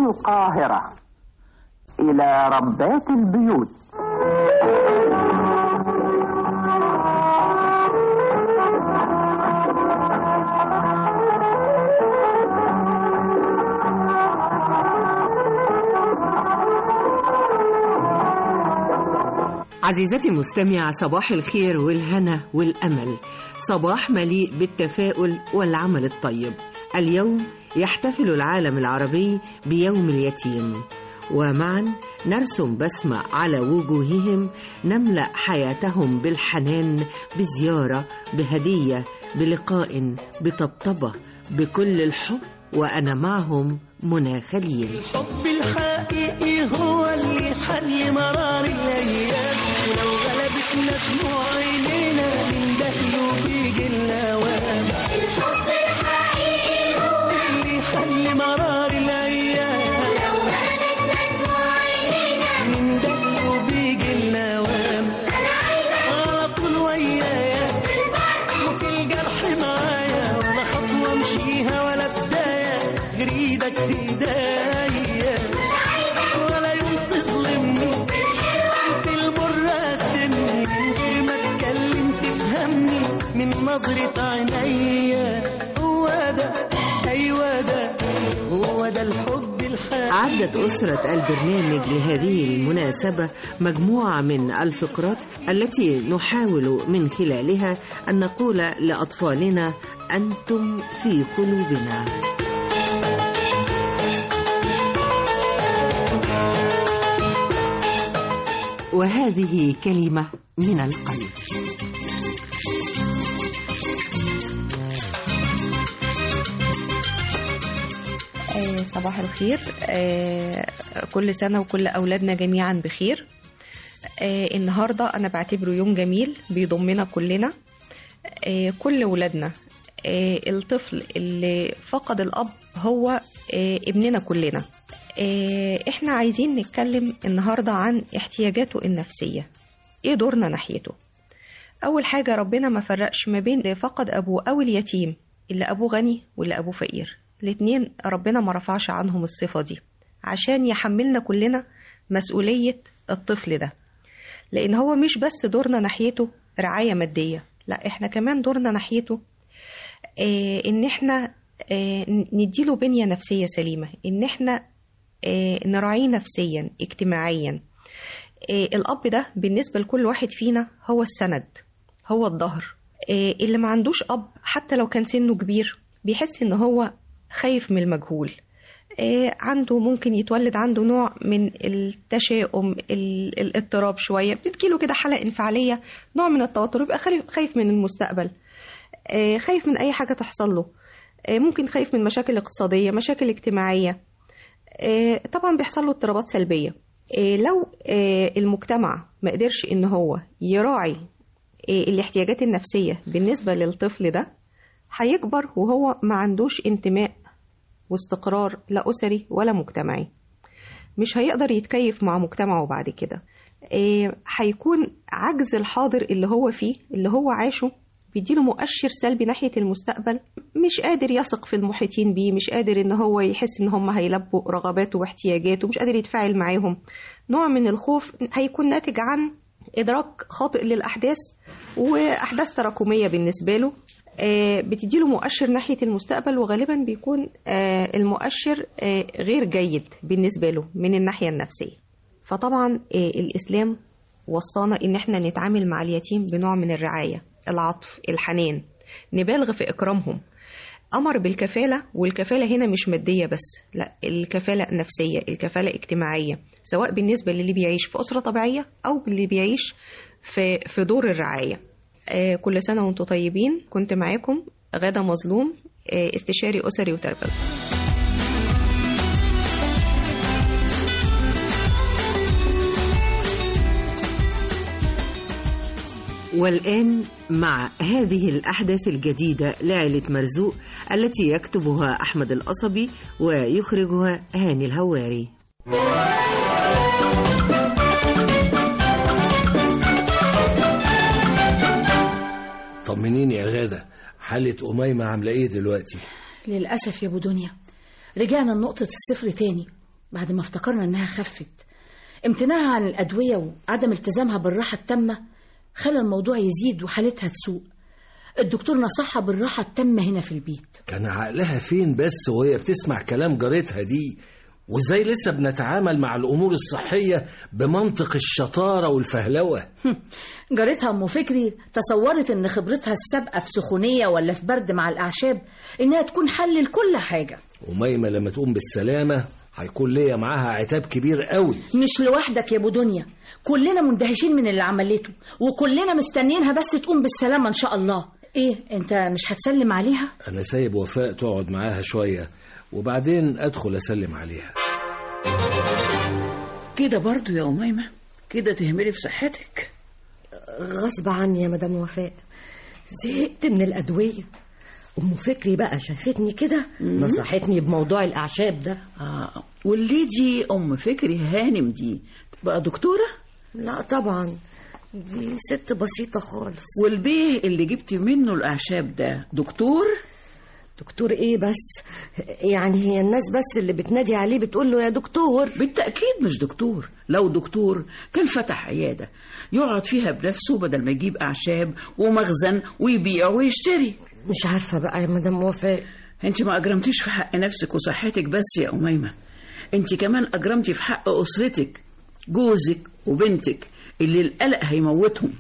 القاهرة إلى ربات البيوت عزيزتي المستمعة صباح الخير والهنا والأمل صباح مليء بالتفاؤل والعمل الطيب اليوم يحتفل العالم العربي بيوم اليتيم ومعا نرسم بسمة على وجوههم نملأ حياتهم بالحنان بزيارة بهدية بلقاء بطبطبة بكل الحب وأنا معهم منى خليل الحب الحقيقي هو اللي يحل مرار الايام ولو غلبتنا دموع عينينا من دهله بيجي النوام الحب الحقيقي هو اللي يحل مرار الايام ولو غلبتنا دموع عينينا من دهله بيجي النوام انا عايزه على طول ويايا وفي الجرح معايا ولا خطوه امشيها ولا بدايه غير ايدك في ايديا ولا يوم تظلمني في المر قسمني من غير ما اتكلم تفهمني من نظرة عينيا هو ده ايوه ده هو ده الحب الحقيقي أعدت أسرة البرنامج لهذه المناسبة مجموعة من الفقرات التي نحاول من خلالها أن نقول لأطفالنا أنتم في قلوبنا وهذه كلمة من القلب آه، صباح الخير آه، كل سنة وكل أولادنا جميعا بخير آه، النهاردة أنا بعتبره يوم جميل بيضمنا كلنا آه، كل ولادنا آه، الطفل اللي فقد الأب هو آه، ابننا كلنا آه، احنا عايزين نتكلم النهاردة عن احتياجاته النفسية ايه دورنا ناحيته أول حاجة ربنا ما فرقش ما بين اللي فقد أبوه أو اليتيم اللي أبوه غني واللي أبوه فقير الاتنين ربنا ما رفعش عنهم الصفة دي عشان يحملنا كلنا مسؤولية الطفل ده لأن هو مش بس دورنا ناحيته رعاية مادية لا احنا كمان دورنا ناحيته اه ان احنا اه نديله بنية نفسية سليمة ان احنا اه نراعيه نفسيا اجتماعيا اه الأب ده بالنسبة لكل واحد فينا هو السند هو الظهر اه اللي ما عندوش أب حتى لو كان سنه كبير بيحس ان هو خايف من المجهول آه، عنده ممكن يتولد عنده نوع من التشاؤم ال- الاضطراب شوية بتجيله كده حالة انفعالية نوع من التوتر يبقى خايف خايف من المستقبل آه، خايف من أي حاجة تحصل له آه، ممكن خايف من مشاكل اقتصادية مشاكل اجتماعية آه، طبعا بيحصل له اضطرابات سلبية آه، لو آه، المجتمع ما قدرش ان هو يراعي آه، الاحتياجات النفسية بالنسبة للطفل ده هيكبر وهو ما عندوش انتماء واستقرار لا أسري ولا مجتمعي مش هيقدر يتكيف مع مجتمعه بعد كده إيه، هيكون عجز الحاضر اللي هو فيه اللي هو عاشه بيديله مؤشر سلبي ناحية المستقبل مش قادر يثق في المحيطين بيه مش قادر ان هو يحس ان هم هيلبوا رغباته واحتياجاته مش قادر يتفاعل معاهم نوع من الخوف هيكون ناتج عن إدراك خاطئ للأحداث وأحداث تراكمية بالنسبة له آه، بتديله مؤشر ناحية المستقبل وغالبا بيكون آه، المؤشر آه، غير جيد بالنسبة له من الناحية النفسية فطبعا آه، الإسلام وصانا إن احنا نتعامل مع اليتيم بنوع من الرعاية العطف الحنان نبالغ في إكرامهم أمر بالكفالة والكفالة هنا مش مادية بس لا الكفالة نفسية الكفالة اجتماعية سواء بالنسبة للي بيعيش في أسرة طبيعية أو اللي بيعيش في في دور الرعاية آه، كل سنة وانتم طيبين كنت معاكم غادة مظلوم آه، استشاري أسري وتربوي والآن مع هذه الأحداث الجديدة لعائلة مرزوق التي يكتبها أحمد القصبي ويخرجها هاني الهواري طمنيني يا غادة حالة أميمة عاملة إيه دلوقتي؟ للأسف يا أبو دنيا رجعنا لنقطة الصفر تاني بعد ما افتكرنا إنها خفت امتناعها عن الأدوية وعدم التزامها بالراحة التامة خلى الموضوع يزيد وحالتها تسوء الدكتور نصحها بالراحة التامة هنا في البيت كان عقلها فين بس وهي بتسمع كلام جارتها دي وازاي لسه بنتعامل مع الامور الصحيه بمنطق الشطاره والفهلوه جارتها أم فكري تصورت إن خبرتها السابقة في سخونية ولا في برد مع الأعشاب إنها تكون حل لكل حاجة وميمه لما تقوم بالسلامه هيكون ليا معاها عتاب كبير قوي مش لوحدك يا ابو دنيا كلنا مندهشين من اللي عملته وكلنا مستنيينها بس تقوم بالسلامة إن شاء الله إيه أنت مش هتسلم عليها؟ انا سايب وفاء تقعد معاها شويه وبعدين ادخل اسلم عليها كده برضو يا أميمة كده تهملي في صحتك غصب عني يا مدام وفاء زهقت من الأدوية أم فكري بقى شافتني كده نصحتني بموضوع الأعشاب ده آه واللي دي أم فكري هانم دي بقى دكتورة لا طبعا دي ست بسيطة خالص والبيه اللي جبتي منه الأعشاب ده دكتور دكتور ايه بس يعني هي الناس بس اللي بتنادي عليه بتقول له يا دكتور بالتأكيد مش دكتور لو دكتور كان فتح عيادة يقعد فيها بنفسه بدل ما يجيب أعشاب ومخزن ويبيع ويشتري مش عارفة بقى يا مدام وفاء انت ما أجرمتيش في حق نفسك وصحتك بس يا أميمة انت كمان أجرمتي في حق أسرتك جوزك وبنتك اللي القلق هيموتهم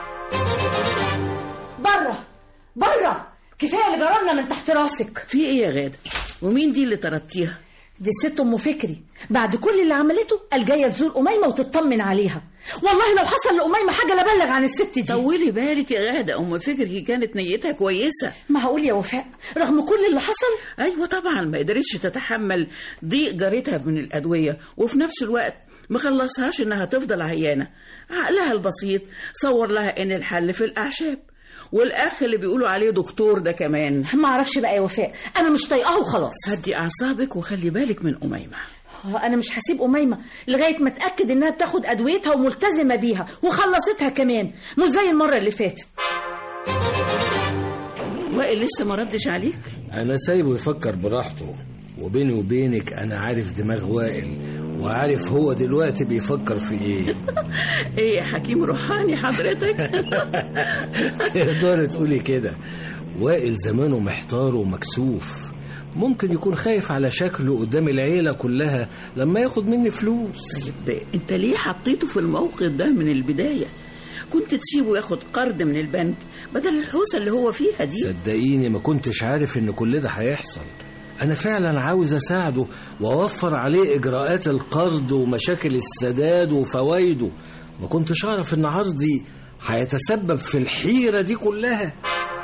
بره بره كفاية اللي جرالنا من تحت راسك في ايه يا غادة ومين دي اللي طردتيها دي الست ام فكري بعد كل اللي عملته قال جايه تزور اميمه وتطمن عليها والله لو حصل لاميمه حاجه لبلغ عن الست دي طولي بالك يا غادة أم فكري كانت نيتها كويسة ما هقول يا وفاء رغم كل اللي حصل أيوة طبعا ما قدرتش تتحمل ضيق جارتها من الأدوية وفي نفس الوقت ما خلصهاش إنها تفضل عيانة عقلها البسيط صور لها إن الحل في الأعشاب والأخ اللي بيقولوا عليه دكتور ده كمان ما اعرفش بقى يا وفاء انا مش طايقاها وخلاص هدي أعصابك وخلي بالك من أميمة انا مش هسيب اميمه لغايه ما اتاكد انها بتاخد ادويتها وملتزمه بيها وخلصتها كمان مش زي المره اللي فاتت وائل لسه ما ردش عليك انا سايبه يفكر براحته وبيني وبينك انا عارف دماغ وائل وعارف هو دلوقتي بيفكر في ايه ايه يا حكيم روحاني حضرتك تقدري تقولي كده وائل زمانه محتار ومكسوف ممكن يكون خايف على شكله قدام العيلة كلها لما ياخد مني فلوس طيب انت ليه حطيته في الموقف ده من البداية كنت تسيبه ياخد قرض من البنك بدل الحوسة اللي هو فيها دي صدقيني ما كنتش عارف ان كل ده هيحصل انا فعلا عاوز اساعده واوفر عليه اجراءات القرض ومشاكل السداد وفوائده ما كنتش اعرف ان عرضي هيتسبب في الحيرة دي كلها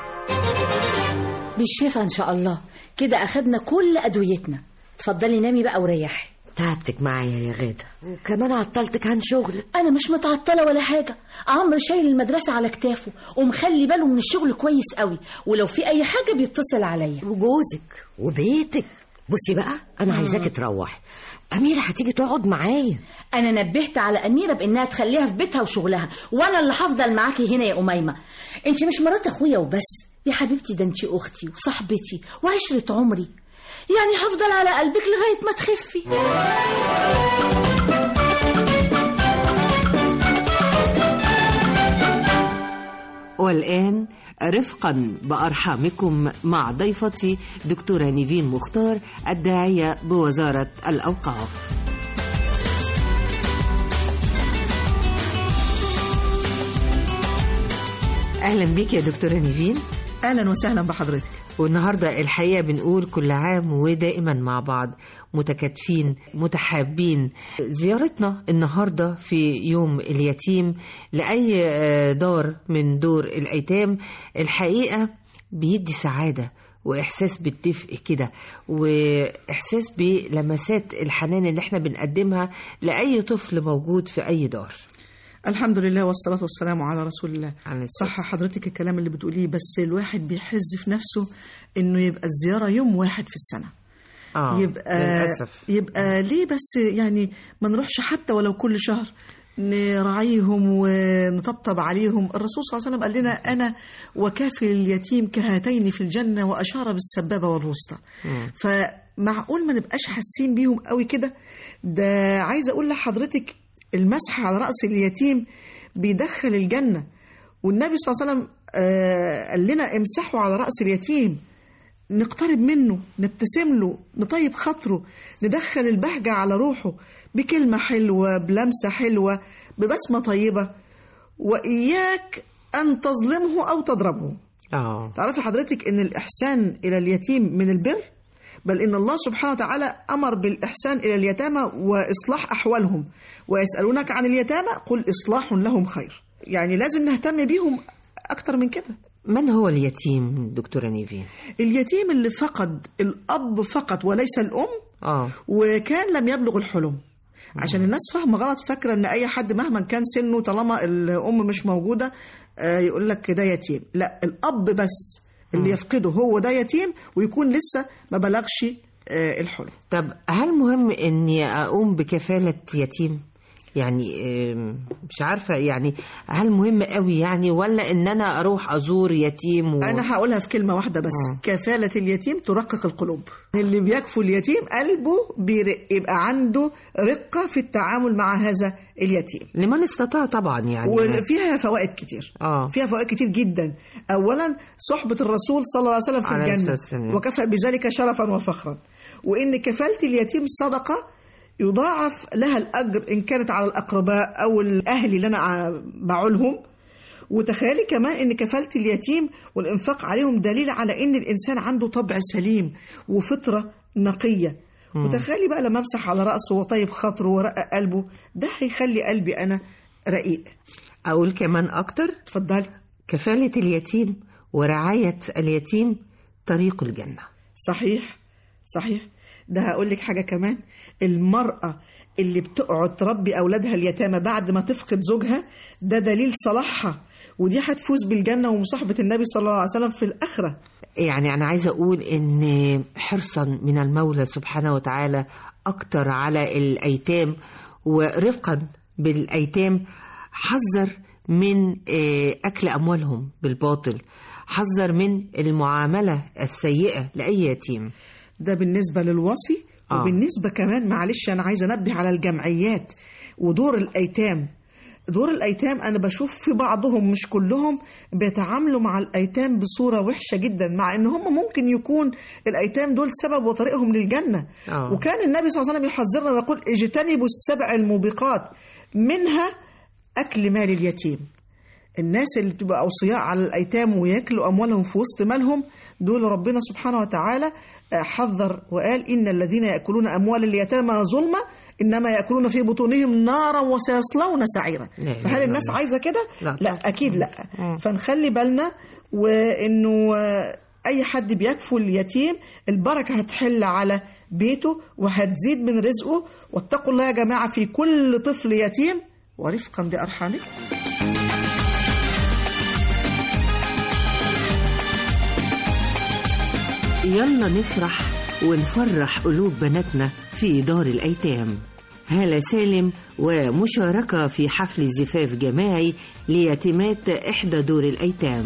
بالشفا ان شاء الله كده اخدنا كل ادويتنا اتفضلي نامي بقى وريحي تعبتك معايا يا غادة وكمان عطلتك عن شغلك انا مش متعطله ولا حاجه عمرو شايل المدرسه على كتافه ومخلي باله من الشغل كويس قوي ولو في اي حاجه بيتصل عليا وجوزك وبيتك بصي بقى انا عايزاكي تروحي اميره هتيجي تقعد معايا انا نبهت على اميره بانها تخليها في بيتها وشغلها وانا اللي هفضل معاكي هنا يا اميمه انت مش مرات اخويا وبس يا حبيبتي ده انت اختي وصاحبتي وعشره عمري يعني هفضل على قلبك لغايه ما تخفي والآن رفقا بأرحامكم مع ضيفتي دكتورة نيفين مختار الداعية بوزارة الأوقاف أهلا بك يا دكتورة نيفين اهلا وسهلا بحضرتك والنهاردة الحقيقة بنقول كل عام ودائما مع بعض متكاتفين متحابين زيارتنا النهاردة في يوم اليتيم لأي آه، دار من دور الأيتام الحقيقة بيدي سعادة وإحساس بالدفء كده وإحساس بلمسات الحنان اللي احنا بنقدمها لأي طفل موجود في أي دار الحمد لله والصلاة والسلام على رسول الله عليه الصلاة صح حضرتك الكلام اللي بتقوليه بس الواحد بيحز في نفسه انه يبقى الزيارة يوم واحد في السنة آه يبقى للأسف يبقى ليه بس يعني ما نروحش حتى ولو كل شهر نراعيهم ونطبطب عليهم الرسول صلى الله عليه وسلم قال لنا أنا وكافل اليتيم كهاتين في الجنة وأشار بالسبابة والوسطى فمعقول ما نبقاش حاسين بيهم قوي كده ده عايزة أقول لحضرتك المسح على رأس اليتيم بيدخل الجنة والنبي صلى الله عليه وسلم آه، قال لنا امسحوا على رأس اليتيم نقترب منه نبتسم له نطيب خاطره ندخل البهجة على روحه بكلمة حلوة بلمسة حلوة ببسمة طيبة وإياك أن تظلمه أو تضربه اه تعرفي حضرتك أن الإحسان إلى اليتيم من البر بل إن الله سبحانه وتعالى أمر بالإحسان إلى اليتامى وإصلاح أحوالهم ويسألونك عن اليتامى قل إصلاح لهم خير يعني لازم نهتم بيهم أكتر من كده من هو اليتيم دكتورة نيفين اليتيم اللي فقد الأب فقط وليس الأم اه وكان لم يبلغ الحلم عشان الناس فاهمه غلط فاكره ان اي حد مهما كان سنه طالما الام مش موجوده آه، يقول لك ده يتيم لا الاب بس اللي يفقده هو ده يتيم ويكون لسه ما بلغش آه، الحلم طب هل مهم اني اقوم بكفالة يتيم يعني آم، مش عارفة يعني هل مهم قوي يعني ولا ان انا اروح ازور يتيم و... انا هقولها في كلمه واحده بس آه. كفاله اليتيم ترقق القلوب اللي بيكفو اليتيم قلبه بيرق يبقى عنده رقه في التعامل مع هذا اليتيم لمن استطاع طبعا يعني وفيها فوائد كتير اه فيها فوائد كتير جدا اولا صحبه الرسول صلى الله عليه وسلم في عليه الجنه الصلاة والسلام. وكفى بذلك شرفا وفخرا وان كفاله اليتيم صدقه يضاعف لها الاجر ان كانت على الاقرباء او الاهل اللي انا ع- بعولهم وتخيلي كمان ان كفاله اليتيم والانفاق عليهم دليل على ان الانسان عنده طبع سليم وفطره نقيه وتخيلي بقى لما امسح على راسه وطيب خاطره ورقق قلبه ده هيخلي قلبي انا رقيق اقول كمان اكتر اتفضلي كفالة اليتيم ورعاية اليتيم طريق الجنة صحيح صحيح ده هقول لك حاجة كمان المرأة اللي بتقعد تربي أولادها اليتامى بعد ما تفقد زوجها ده دليل صلاحها ودي هتفوز بالجنة ومصاحبة النبي صلى الله عليه وسلم في الآخرة يعني أنا عايزة أقول إن حرصا من المولى سبحانه وتعالى أكتر على الأيتام ورفقا بالأيتام حذر من آه، أكل أموالهم بالباطل حذر من المعاملة السيئة لأي يتيم ده بالنسبة للوصي آه. وبالنسبة كمان معلش أنا عايزة أنبه على الجمعيات ودور الأيتام دور الأيتام أنا بشوف في بعضهم مش كلهم بيتعاملوا مع الأيتام بصورة وحشة جدا مع إن هم ممكن يكون الأيتام دول سبب وطريقهم للجنة آه. وكان النبي صلى الله عليه وسلم يحذرنا ويقول اجتنبوا السبع الموبقات منها أكل مال اليتيم الناس اللي بتبقى أوصياء على الأيتام وياكلوا أموالهم في وسط مالهم دول ربنا سبحانه وتعالى آه، حذر وقال إن الذين يأكلون أموال اليتامى ظلما إنما يأكلون في بطونهم نارا وسيصلون سعيرا لا إله فهل إلا الناس الله. عايزة كده؟ لا لا طبعا. أكيد لا مم. فنخلي بالنا وإنه آه، أي حد بيكفل اليتيم البركة هتحل على بيته وهتزيد من رزقه واتقوا الله يا جماعة في كل طفل يتيم ورفقا بأرحامكم يلا نفرح ونفرح قلوب بناتنا في دار الأيتام هالة سالم ومشاركة في حفل زفاف جماعي ليتيمات إحدى دور الأيتام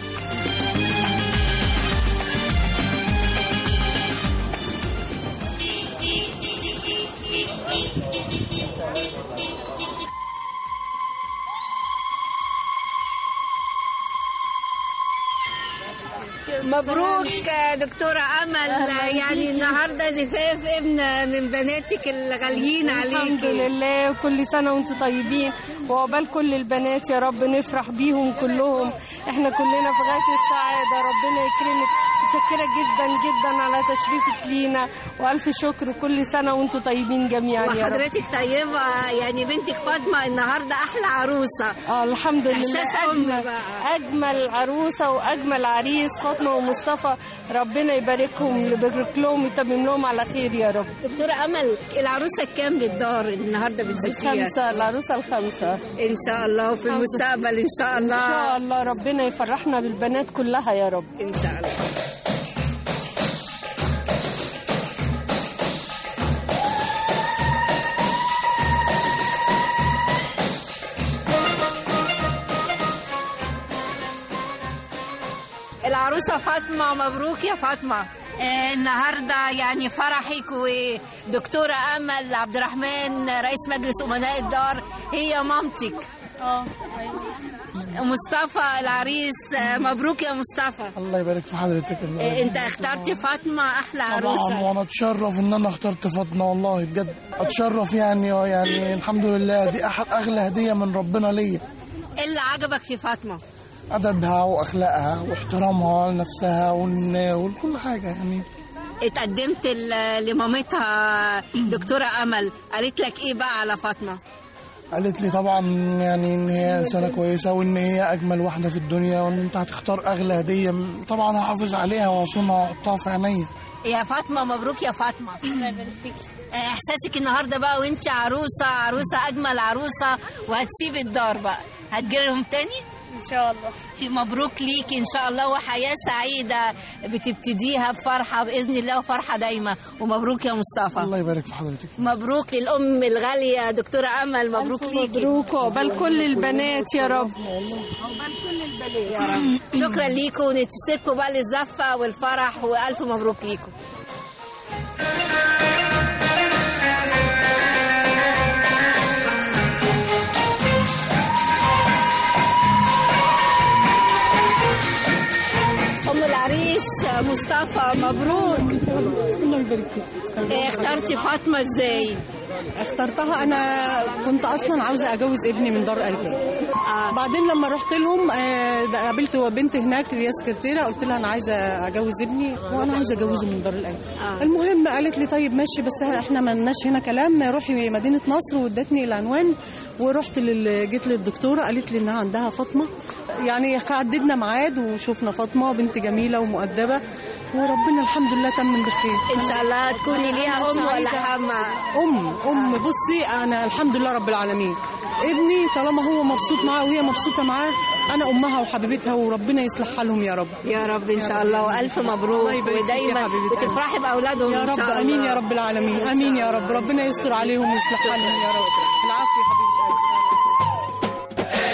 مبروك دكتورة أمل يعني النهاردة زفاف ابن من بناتك الغاليين عليكي الحمد لله وكل سنة وانتم طيبين وعقبال كل البنات يا رب نفرح بيهم كلهم احنا كلنا في غاية السعادة ربنا يكرمك متشكرة جدا جدا على تشريفك لينا وألف شكر كل سنة وانتم طيبين جميعا يا رب وحضرتك طيبة يعني بنتك فاطمة النهاردة أحلى عروسة اه الحمد لله إحساس أم أجمل, بقى. أجمل عروسة وأجمل عريس فاطمة ومصطفى ربنا يباركهم يبارك لهم ويتمم لهم على خير يا رب دكتورة أمل العروسة الكام للدار النهاردة بتزفيها الخمسة العروسة الخمسة إن شاء الله وفي المستقبل إن شاء الله إن شاء الله ربنا يفرحنا بالبنات كلها يا رب إن شاء الله العروسة فاطمة مبروك يا فاطمة آه، النهاردة يعني فرحك ودكتورة أمل عبد الرحمن رئيس مجلس أمناء الدار هي مامتك اه مصطفى العريس آه، مبروك يا مصطفى الله يبارك في حضرتك الله آه، يبارك. انت اخترت فاطمة أحلى طبعا عروسة وانا اتشرف ان انا اخترت فاطمه والله بجد اتشرف يعني يعني الحمد لله دي أح- اغلى هديه من ربنا ليا ايه اللي عجبك في فاطمة ادبها واخلاقها واحترامها لنفسها وال- وكل حاجه يعني اتقدمت ل- لمامتها دكتورة أمل قالت لك ايه بقى على فاطمة قالت لي طبعا يعني ان هي انسانه كويسه وان هي اجمل واحده في الدنيا وان انت هتختار اغلى هديه طبعا هحافظ عليها واصونها واحطها في عينيا يا فاطمة مبروك يا فاطمة الله يبارك فيك احساسك النهارده بقى وانت عروسة عروسة اجمل عروسة وهتسيب الدار بقى هتجرهم تاني ان شاء الله مبروك ليكي ان شاء الله وحياة سعيدة بتبتديها بفرحة باذن الله وفرحة دايما ومبروك يا مصطفى الله يبارك في حضرتك مبروك للام الغالية دكتورة امل مبروك ليكي مبروك وعقبال كل البنات يا رب عقبال كل البنات يا رب شكرا ليكم ونتشتركوا بقى للزفة والفرح والف مبروك ليكم ام العريس مصطفى مبروك الله يبارك فيك إيه، اخترتي فاطمه ازاي اخترتها انا كنت اصلا عاوزه اجوز ابني من دار ايتام آه. بعدين لما رحت لهم آه، ده قابلت بنت هناك هي سكرتيره قلت لها انا عايزه اجوز ابني وانا عايزه اجوزه من دار الايتام آه. المهم قالت لي طيب ماشي بس احنا ما لناش هنا كلام روحي مدينه نصر وادتني العنوان ورحت لل... جيت للدكتوره قالت لي انها عندها فاطمه يعني حددنا ميعاد وشوفنا فاطمه بنت جميله ومؤدبه وربنا الحمد لله تمم بخير ان شاء الله تكوني ليها ام ولا سعيدة. حما ام ام بصي انا الحمد لله رب العالمين ابني طالما هو مبسوط معاه وهي مبسوطه معاه انا امها وحبيبتها وربنا يصلح حالهم يا رب يا رب ان شاء الله والف مبروك الله يبارك فيك يا ودايما حبيبة قلبي. وتفرحي باولادهم يا ان رب شاء الله امين يا رب العالمين امين يا رب ربنا يستر عليهم ويصلح حالهم يا رب العافيه يا حبيبه قلبي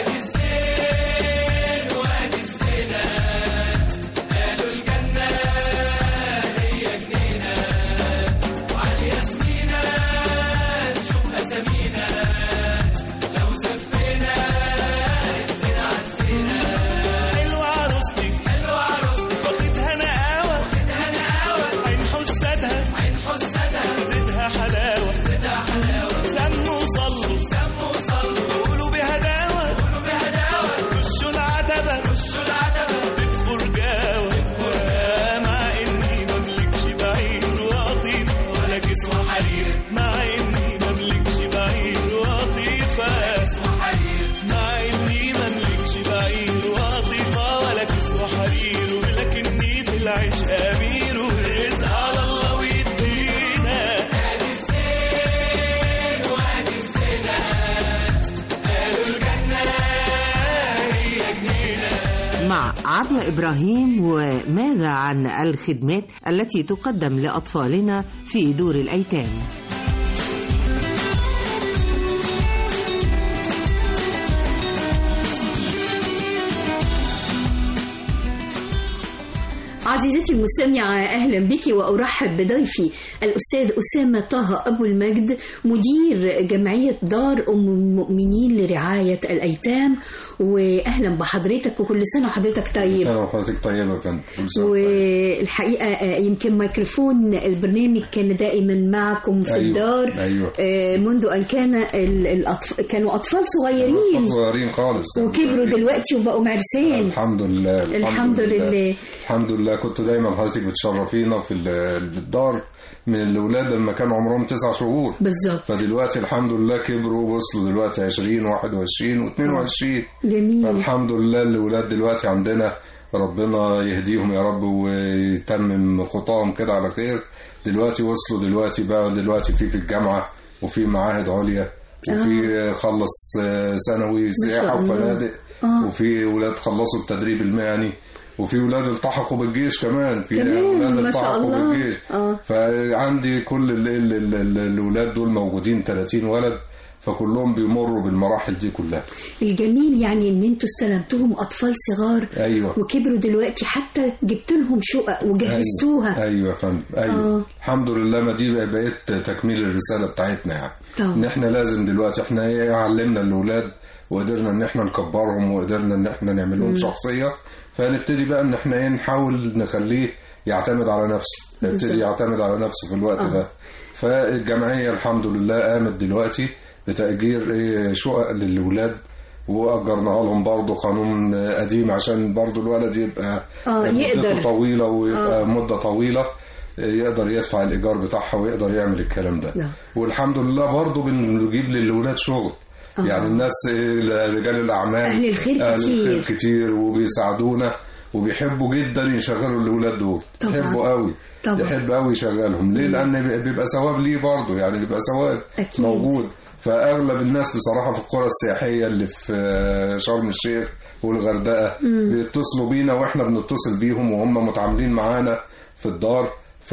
حلوة عروستك حلوة عروستك واخدها نقاوة واخدها نقاوة عين حسادها عين حسادها زيدها حلاوة زيدها حلاوة سموا وصلوا سموا وصلوا قولوا بهداوة قولوا بهداوة رشوا العتبة رشوا العتبة بتفور جاوة مع اني مملكش بعير وقطيف ولا كسوة حرير مع اني مملكش بعير وقطيفة مع اني مملكش بعير وقطيفة ولا كسوة حرير ولكني في العشق امير والرزق على الله ويدينا ادي الزين وادي الزنا قالوا الجنة هي جنينة مع عبلة إبراهيم وماذا عن الخدمات التي تقدم لأطفالنا في دور الأيتام عزيزتي المستمعة أهلا بك وأرحب بضيفي الأستاذ أسامة طه أبو المجد مدير جمعية دار أم المؤمنين لرعاية الأيتام وأهلا بحضرتك وكل سنة وحضرتك طيب سنة وحضرتك طيبة يا فندم كل سنة والحقيقة آه، يمكن ميكروفون البرنامج كان دائما معكم في أيوة، الدار أيوة. آه، منذ أن كان ال- الأطف... كانوا أطفال صغيرين أطفال صغيرين خالص وكبروا دلوقتي وبقوا مرسال الحمد لله الحمد لله. الحمد لله كنت دايما حضرتك بتشرفينا في ال- الدار من الولاد لما كانوا عمرهم تسع شهور بالظبط فدلوقتي الحمد لله كبروا وصلوا دلوقتي 20 21 و22 جميل فالحمد لله الولاد دلوقتي عندنا ربنا يهديهم يا رب ويتمم خطاهم كده على خير دلوقتي وصلوا دلوقتي بقى دلوقتي في في الجامعة وفي معاهد عليا وفي خلص آه، ثانوي ما شاء سياحة الله. وفنادق آه. وفي ولاد خلصوا التدريب المهني وفي ولاد التحقوا بالجيش كمان في كمان، ولاد ما شاء التحقوا الله. بالجيش اه فعندي كل ال- ال- ال- ال- الولاد دول موجودين 30 ولد فكلهم بيمروا بالمراحل دي كلها الجميل يعني ان انتوا استلمتهم اطفال صغار ايوه وكبروا دلوقتي حتى جبت لهم شقق وجهزتوها ايوه, أيوة يا فندم ايوه آه. الحمد لله ما دي بقى- بقت تكميل الرساله بتاعتنا يعني طبعا. ان احنا لازم دلوقتي احنا ايه علمنا الاولاد وقدرنا ان احنا نكبرهم وقدرنا ان احنا نعمل لهم مم. شخصيه فنبتدي بقى ان احنا ايه نحاول نخليه يعتمد على نفسه يبتدي بالظبط. يعتمد على نفسه في الوقت آه. ده فالجمعيه الحمد لله قامت دلوقتي بتأجير ايه شقق للولاد وأجرناها لهم برضه قانون قديم عشان برضه الولد يبقى آه، مدته يقدر. طويلة ويبقى آه. مدة طويلة يقدر يدفع الإيجار بتاعها ويقدر يعمل الكلام ده نعم. والحمد لله برضه بنجيب للولاد شغل آه. يعني الناس إيه، رجال الأعمال أهل الخير أهل كتير. الخير كتير وبيساعدونا وبيحبوا جدا يشغلوا الأولاد دول طبعا. يحبوا قوي طبعا. يحب قوي يشغلهم ليه لأن بيبقى ثواب ليه برضه يعني بيبقى ثواب أكيد. موجود فاغلب الناس بصراحه في القرى السياحيه اللي في شرم الشيخ والغردقه مم. بيتصلوا بينا واحنا بنتصل بيهم وهم متعاملين معانا في الدار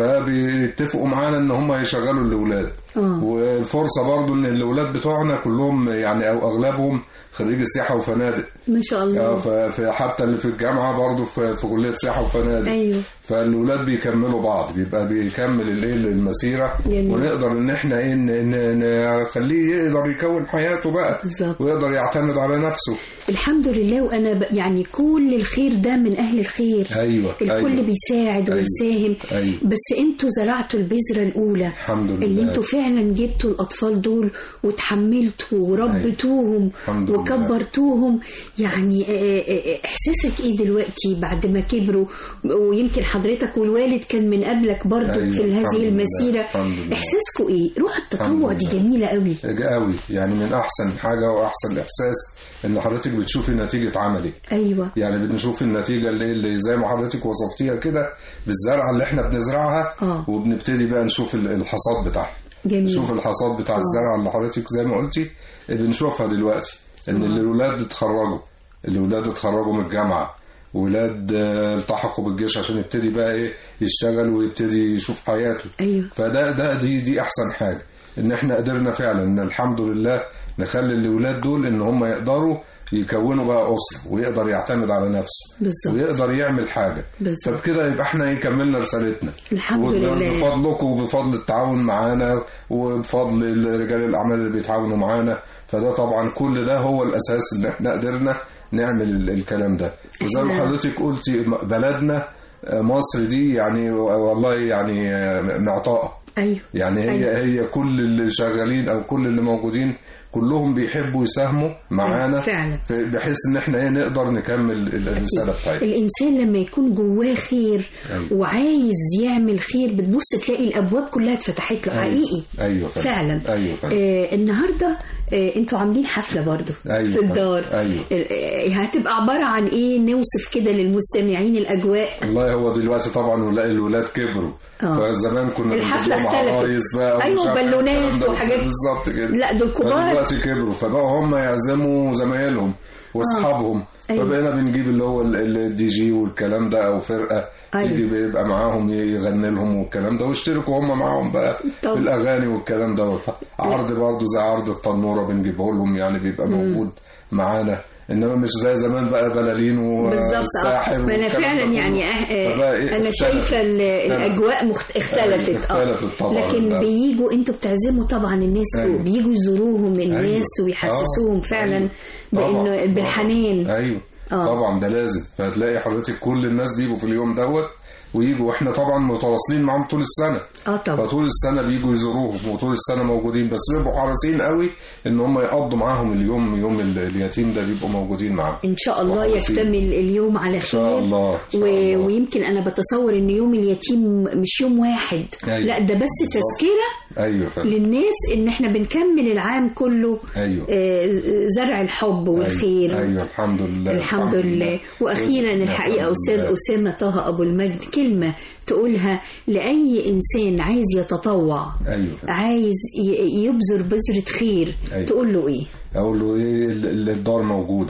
فبيتفقوا معانا ان هم يشغلوا الاولاد اه والفرصه برضو ان الاولاد بتوعنا كلهم يعني او اغلبهم خريج سياحه وفنادق ما شاء الله آه، ف- فحتى اللي في الجامعه برضو في, في كليه سياحه وفنادق ايوه فالاولاد بيكملوا بعض بيبقى بيكمل الايه المسيره جميل. ونقدر ان احنا ايه ن- ن- نخليه يقدر يكون حياته بقى بالظبط. ويقدر يعتمد على نفسه الحمد لله وانا ب... يعني كل الخير ده من اهل الخير ايوه الكل أيوة. بيساعد أيوة. ويساهم أيوة. بس انتوا زرعتوا البذره الاولى الحمد اللي لله انتوا فعلا جبتوا الاطفال دول وتحملتوا وربيتوهم الحمد لله. وكبرتوهم يعني آه، آه، آه، احساسك ايه دلوقتي بعد ما كبروا ويمكن حضرتك والوالد كان من قبلك برضو أيوة، في الحمد هذه لله، المسيره الحمد لله. احساسكم ايه روح التطوع الحمد دي لله. جميله قوي قوي يعني من احسن حاجه واحسن احساس ان حضرتك بتشوفي نتيجه عملك ايوه يعني بنشوف النتيجه اللي, اللي زي ما حضرتك وصفتيها كده بالزرعه اللي احنا بنزرعها آه. وبنبتدي بقى نشوف ال- الحصاد بتاعها جميل نشوف الحصاد بتاع الزرعه اللي حضرتك زي ما قلتي بنشوفها دلوقتي ان آه. الاولاد اتخرجوا الاولاد اتخرجوا من الجامعه ولاد آه، التحقوا بالجيش عشان يبتدي بقى ايه يشتغل ويبتدي يشوف حياته ايوه فده ده دي دي احسن حاجه ان احنا قدرنا فعلا ان الحمد لله نخلي الاولاد دول ان هم يقدروا يكونوا بقى اسره ويقدر يعتمد على نفسه بالظبط ويقدر يعمل حاجه بالظبط فبكده يبقى احنا ايه كملنا رسالتنا الحمد لله بفضلكم وبفضل التعاون معانا وبفضل رجال الاعمال اللي بيتعاونوا معانا فده طبعا كل ده هو الاساس اللي احنا قدرنا نعمل ال- الكلام ده وزي ما إحنا- حضرتك قلتي م- بلدنا آه، مصر دي يعني والله يعني آه، معطاءه ايوه يعني هي أيوة. هي كل اللي شغالين او كل اللي موجودين كلهم بيحبوا يساهموا معانا فعلا. في- بحيث ان احنا ايه نقدر نكمل ال- الرساله بتاعتنا الإنسان لما يكون جواه خير أيوة. وعايز يعمل خير بتبص تلاقي الأبواب كلها اتفتحت له أيوة. حقيقي ايوه فعلا فعلا ايوه فعلا آه النهارده آه انتوا عاملين حفلة برضو أيوة في الدار أيوة. آه هتبقى عبارة عن ايه نوصف كده للمستمعين الأجواء والله هو دلوقتي طبعا ولاقي الولاد كبروا آه. فزمان كنا الحفلة بنجيب لهم اختلفت. عرايس بقى أيوة، ومش عارف إيه وبالونات الكلام ده. وحاجات. بالظبط كده لا، دول كبار. فدلوقتي كبروا فبقوا هم يعزموا زمايلهم واصحابهم أيوة. فبقينا بنجيب اللي هو ال- ال- الدي جي والكلام ده او فرقه أيوة. تيجي بيبقى معاهم يغني لهم والكلام ده ويشتركوا هم معاهم بقى طب. في الاغاني والكلام ده عرض برضه زي عرض التنوره بنجيبه لهم يعني بيبقى مم. موجود معانا انما مش زي زمان بقى بلالين بالظبط والساحر آه. ما انا والكلام فعلا ده يعني كله. أه فبقى إيه انا اختلف. شايفه ال- الاجواء مخت... اختلفت اه اختلفت طبعا لكن لا. بييجوا انتوا بتعزموا طبعا الناس أيوة. بييجوا يزوروهم الناس أيوة. ويحسسوهم آه. فعلا أيوة. بانه طبعاً. بالحنان ايوه آه. طبعا ده لازم فهتلاقي حضرتك كل الناس بيجوا في اليوم دوت ويجوا واحنا طبعا متواصلين معاهم طول السنه اه طبعا فطول السنه بيجوا يزوروهم وطول السنه موجودين بس بيبقوا حريصين قوي ان هم يقضوا معاهم اليوم يوم ال- اليتيم ده بيبقوا موجودين معاهم ان شاء الله وحريصين. يكتمل اليوم على ان شاء خير الله إن شاء و... الله. ويمكن انا بتصور ان يوم اليتيم مش يوم واحد أيوة. لا ده بس بالظبط. تذكره ايوه فعلا للناس ان احنا بنكمل العام كله ايوه آه، زرع الحب والخير ايوه, أيوة الحمد لله الحمد لله واخيرا الحقيقه استاذ اسامه طه ابو المجد كلمه تقولها لاي انسان عايز يتطوع ايوه عايز ي- يبذر بذره خير أيوة. تقول له ايه اقول له ايه ال- ال- الدار موجوده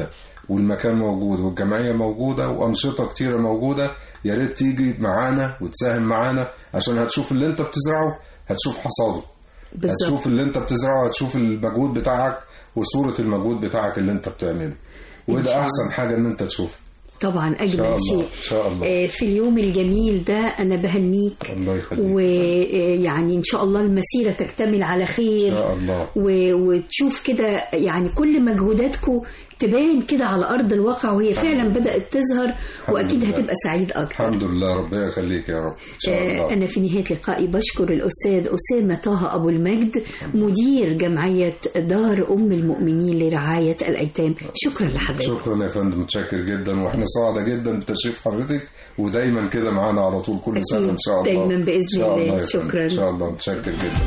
والمكان موجود والجمعيه موجوده وانشطه كتيره موجوده يا ريت تيجي معانا وتساهم معانا عشان هتشوف اللي انت بتزرعه هتشوف حصاده بالظبط. هتشوف اللي انت بتزرعه هتشوف المجهود بتاعك وصوره المجهود بتاعك اللي انت بتعمله إن وده شاء الله. احسن حاجه ان انت تشوفه طبعا ان شاء أجمل الله شيء ان شاء الله آه، في اليوم الجميل ده أنا بهنيك الله يخليك ويعني إن شاء الله المسيرة تكتمل على ان خير شاء الله و- وتشوف كده يعني كل مجهوداتكم تبان كده على أرض الواقع وهي فعلا بدأت تظهر وأكيد لله. هتبقى سعيد أكتر الحمد لله ربنا يخليك يا رب ان شاء آه، الله أنا في نهاية لقائي بشكر الأستاذ أسامة طه أبو المجد مدير جمعية دار أم المؤمنين لرعاية الأيتام شكرا لحضرتك شكرا يا فندم متشكر جدا واحنا سعداء جدا بتشريف حضرتك ودايما كده معانا على طول كل سنه أكيد. ان شاء الله دايماً بإذن إن شاء الله. يا فندم. شكراً. ان شاء الله متشكر جدا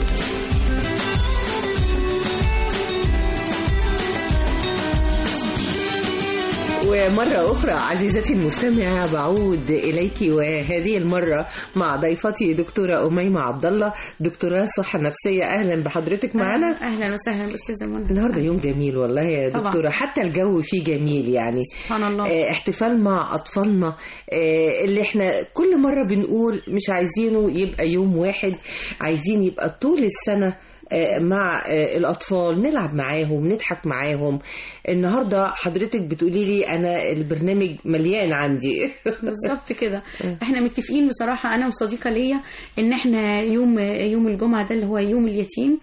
ومرة أخرى عزيزتي المستمعة بعود إليك وهذه المرة مع ضيفتي دكتورة أميمة عبد الله دكتوراه صحة نفسية أهلا بحضرتك معنا اهلا وسهلا باستاذه منى النهارده يوم جميل والله يا طبعاً. دكتورة حتى الجو فيه جميل يعني سبحان الله آه، احتفال مع أطفالنا آه، اللي احنا كل مرة بنقول مش عايزينه يبقى يوم واحد عايزين يبقى طول السنة آه، مع آه، الأطفال نلعب معاهم نضحك معاهم النهاردة حضرتك بتقولي لي أنا البرنامج مليان عندي بالظبط كده احنا متفقين بصراحه انا وصديقه ليا ان احنا يوم يوم الجمعه ده اللي هو يوم اليتيم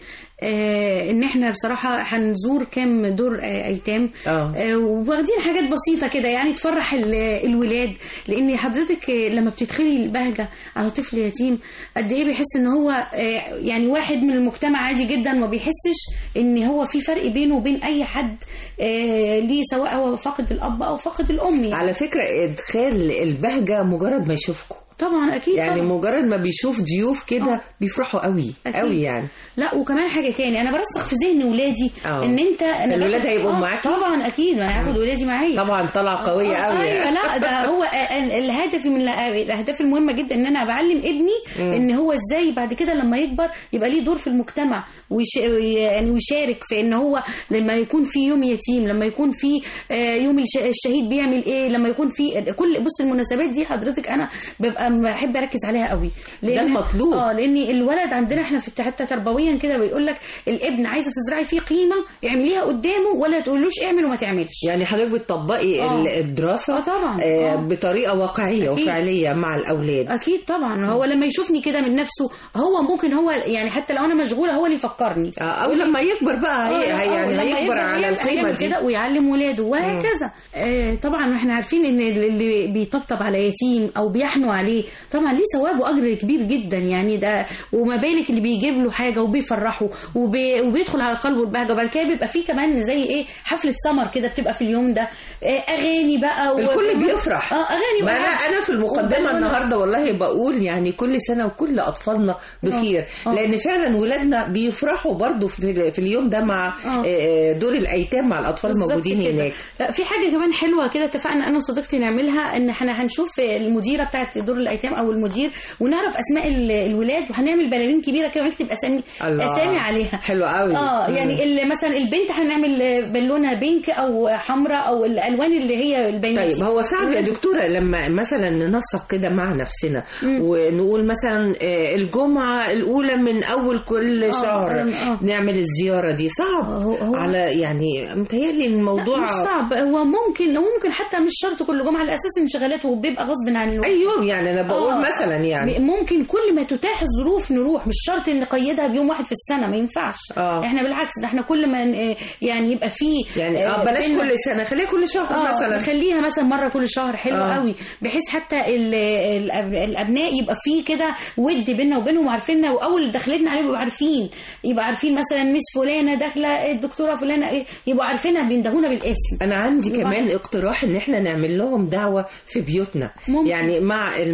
آه ان احنا بصراحه هنزور كام دور آه ايتام اه آه واخدين حاجات بسيطه كده يعني تفرح ال- الولاد لان حضرتك آه، لما بتدخلي البهجه على طفل يتيم قد ايه بيحس ان هو آه، يعني واحد من المجتمع عادي جدا ما بيحسش ان هو في فرق بينه وبين اي حد آه، ليه سواء هو فاقد الاب او فاقد الام يعني. على فكرة إدخال البهجة مجرد ما يشوفكم طبعا اكيد يعني طبعاً. مجرد ما بيشوف ضيوف كده بيفرحوا قوي أكيد. قوي يعني لا وكمان حاجه تاني انا برسخ في ذهن ولادي آه. ان انت انا الولاد باخد- هيبقوا آه، معاكي؟ طبعا اكيد ما انا هاخد ولادي معايا طبعا طلعة قوية آه، قوي ايوه يعني. لا ده هو ال- الهدف من الأ- الاهداف المهمه جدا ان انا بعلم ابني مم. ان هو ازاي بعد كده لما يكبر يبقى ليه دور في المجتمع ويش يعني ويشارك في ان هو لما يكون في يوم يتيم لما يكون في آه، يوم الش- الشهيد بيعمل ايه لما يكون في كل بص المناسبات دي حضرتك انا ببقى بحب اركز عليها قوي ده المطلوب. اه لان الولد عندنا احنا في حتى تربويا كده بيقول لك الابن عايزه تزرعي فيه قيمه اعمليها قدامه ولا تقولوش اعمل وما تعملش يعني حضرتك بتطبقي آه. ال- الدراسة آه طبعا. آه، آه. بطريقة واقعية أكيد. وفعلية مع الأولاد اكيد طبعا هو لما يشوفني كده من نفسه هو ممكن هو يعني حتى لو انا مشغوله هو اللي يفكرني آه، أو لما يكبر بقى هي آه، هي- آه، يعني لما هيكبر على هيعمل- القيمة هيعمل دي كده ويعلم ولاده وهكذا آه طبعا احنا عارفين ان اللي بيطبطب على يتيم او بيحنوا عليه طبعا ليه ثواب واجر كبير جدا يعني ده وما بالك اللي بيجيب له حاجه وبيفرحه وبي وبيدخل على قلبه البهجه وبعد كده بيبقى فيه كمان زي ايه حفله سمر كده بتبقى في اليوم ده آه اغاني بقى و- الكل بيفرح اه اغاني ما انا وألعاب. انا في المقدمه وبالونة. النهارده والله بقول يعني كل سنه وكل اطفالنا بخير آه. لان فعلا ولادنا بيفرحوا برضو في, في اليوم ده مع آه. آه، دور الايتام مع الاطفال بالظبط الموجودين كده. هناك لا في حاجه كمان حلوه كده اتفقنا انا وصديقتي نعملها ان احنا هنشوف المديره بتاعت دور الايتام او المدير ونعرف اسماء ال- الولاد وهنعمل بلالين كبيره كده ونكتب اسامي الله. اسامي عليها حلو قوي اه مم. يعني ال- مثلا البنت هنعمل بالونه بينك او حمراء او الالوان اللي هي البينات طيب هو صعب يا دكتورة لما مثلا ننسق كده مع نفسنا ونقول مثلا آه، الجمعة الأولى من أول كل آه، شهر آه. نعمل الزيارة دي صعب هو- على يعني متهيألي لا الموضوع مش صعب هو ممكن وممكن حتى مش شرط كل جمعه على اساس انشغالاته بيبقى غصب عن الواحد. أي يوم يعني أنا بقول آه. مثلا يعني ممكن كل ما تتاح الظروف نروح مش شرط ان نقيدها بيوم واحد في السنه ما ينفعش آه. احنا بالعكس ده احنا كل ما ن- يعني يبقى فيه يعني اه بلاش بينا- كل سنة خليها كل شهر اه مثلا نخليها مثلا مره كل شهر حلو آه. آه. قوي بحيث حتى ال- ال- الابناء يبقى فيه كده ود بيننا وبينهم وعارفيننا واول دخلتنا عليهم يبقوا عارفين يبقى عارفين مثلا ميس فلانه داخله الدكتوره فلانه إيه، يبقوا عارفينها بيندهونا بالاسم انا عندي يبقى كمان اقتراح ان احنا نعمل لهم دعوه في بيوتنا ممكن. يعني مع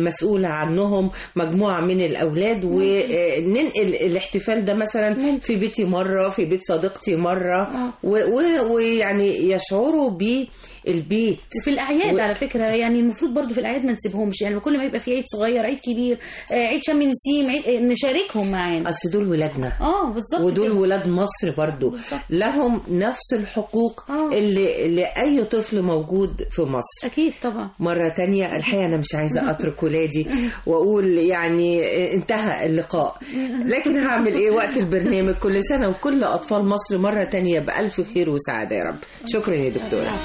مسؤولة عنهم مجموعة من الأولاد وننقل الاحتفال ده مثلا في بيتي مرة في بيت صديقتي مرة و- و- ويعني يشعروا بالبيت وفي الاعياد و- على فكره يعني المفروض برضو في الاعياد ما نسيبهمش يعني كل ما يبقى في عيد صغير عيد كبير آه، عيد شم نسيم عيد آه، نشاركهم معانا أصل دول ولادنا اه بالظبط ودول كده. ولاد مصر برضو لهم نفس الحقوق اللي, اللي أي طفل موجود في مصر أكيد طبعا مرة تانية الحقيقة أنا مش عايزة أترك ولادي وأقول يعني انتهى اللقاء لكن هعمل إيه وقت البرنامج كل سنة وكل أطفال مصر مرة تانية بألف خير وسعادة يا رب شكرا يا دكتورة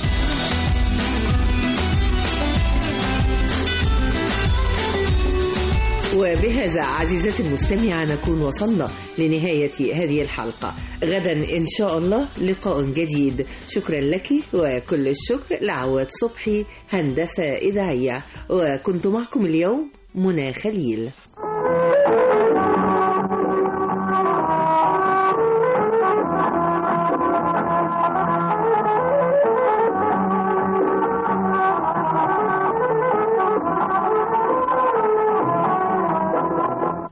وبهذا عزيزتي المستمعة نكون وصلنا لنهاية هذه الحلقة غدا إن شاء الله لقاء جديد شكرا لك وكل الشكر لعواد صبحي هندسة إذاعية وكنت معكم اليوم منى خليل